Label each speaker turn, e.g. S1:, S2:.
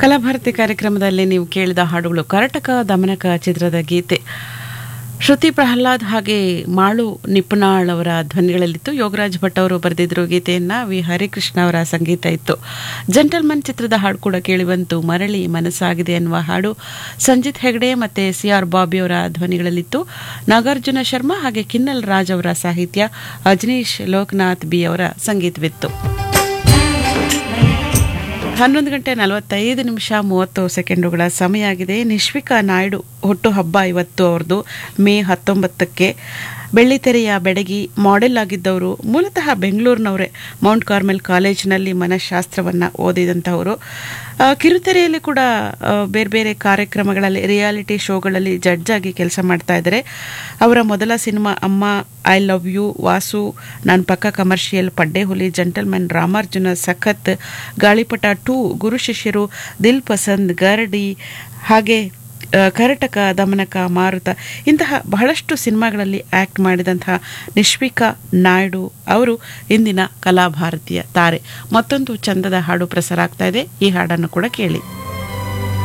S1: ಕಲಾಭಾರತಿ ಕಾರ್ಯಕ್ರಮದಲ್ಲಿ ನೀವು ಕೇಳಿದ ಹಾಡುಗಳು ಕರ್ಟಕ ದಮನಕ ಚಿತ್ರದ ಗೀತೆ ಶ್ರುತಿ ಪ್ರಹ್ಲಾದ್ ಹಾಗೆ ಮಾಳು ನಿಪುಣಾಳ್ ಅವರ ಧ್ವನಿಗಳಲ್ಲಿತ್ತು ಯೋಗರಾಜ್ ಭಟ್ ಅವರು ಬರೆದಿದ್ರು ಗೀತೆಯನ್ನ ವಿ ಹರಿಕೃಷ್ಣ ಅವರ ಸಂಗೀತ ಇತ್ತು ಜೆಂಟಲ್ಮನ್ ಚಿತ್ರದ ಹಾಡು ಕೂಡ ಕೇಳಿಬಂತು ಮರಳಿ ಮನಸ್ಸಾಗಿದೆ ಅನ್ನುವ ಹಾಡು ಸಂಜಿತ್ ಹೆಗಡೆ ಮತ್ತೆ ಸಿ ಆರ್ ಬಾಬಿ ಅವರ ಧ್ವನಿಗಳಲ್ಲಿತ್ತು ನಾಗಾರ್ಜುನ ಶರ್ಮಾ ಹಾಗೆ ಕಿನ್ನಲ್ ರಾಜ್ ಅವರ ಸಾಹಿತ್ಯ ಅಜನೀಶ್ ಲೋಕನಾಥ್ ಬಿ ಅವರ ಸಂಗೀತವಿತ್ತು ಹನ್ನೊಂದು ಗಂಟೆ ನಲವತ್ತೈದು ನಿಮಿಷ ಮೂವತ್ತು ಸೆಕೆಂಡುಗಳ ಸಮಯ ಆಗಿದೆ ನಿಶ್ವಿಕಾ ನಾಯ್ಡು ಹುಟ್ಟುಹಬ್ಬ ಇವತ್ತು ಅವ್ರದ್ದು ಮೇ ಹತ್ತೊಂಬತ್ತಕ್ಕೆ ಬೆಳ್ಳಿತೆರೆಯ ಬೆಡಗಿ ಮಾಡೆಲ್ ಆಗಿದ್ದವರು ಮೂಲತಃ ಬೆಂಗಳೂರಿನವರೇ ಮೌಂಟ್ ಕಾರ್ಮೆಲ್ ಕಾಲೇಜಿನಲ್ಲಿ ಮನಃಶಾಸ್ತ್ರವನ್ನು ಓದಿದಂಥವರು ಆ, ಕಿರುತೆರೆಯಲ್ಲಿ ಕೂಡ ಆ, ಬೇರೆ ಬೇರೆ ಕಾರ್ಯಕ್ರಮಗಳಲ್ಲಿ ರಿಯಾಲಿಟಿ ಶೋಗಳಲ್ಲಿ ಜಡ್ಜ್ ಆಗಿ ಕೆಲಸ ಮಾಡ್ತಾ ಇದ್ದಾರೆ ಅವರ ಮೊದಲ ಸಿನಿಮಾ ಅಮ್ಮ ಐ ಲವ್ ಯು ವಾಸು ನಾನು ಪಕ್ಕ ಕಮರ್ಷಿಯಲ್ ಪಡ್ಡೆ ಹುಲಿ ಜಂಟಲ್ಮನ್ ರಾಮಾರ್ಜುನ ಸಖತ್ ಗಾಳಿಪಟ ಟೂ ಗುರು ಶಿಷ್ಯರು ದಿಲ್ ಪಸಂದ್ ಗರಡಿ ಹಾಗೆ ಆ, ಕರಟಕ ದಮನಕ ಮಾರುತ ಇಂತಹ ಬಹಳಷ್ಟು ಸಿನಿಮಾಗಳಲ್ಲಿ ಆಕ್ಟ್ ಮಾಡಿದಂತಹ ನಿಶ್ವಿಕಾ ನಾಯ್ಡು ಅವರು ಇಂದಿನ ಕಲಾಭಾರತೀಯ ತಾರೆ ಮತ್ತೊಂದು ಚಂದದ ಹಾಡು ಪ್ರಸಾರ ಆಗ್ತಾ ಇದೆ ಈ ಹಾಡನ್ನು ಕೂಡ ಕೇಳಿ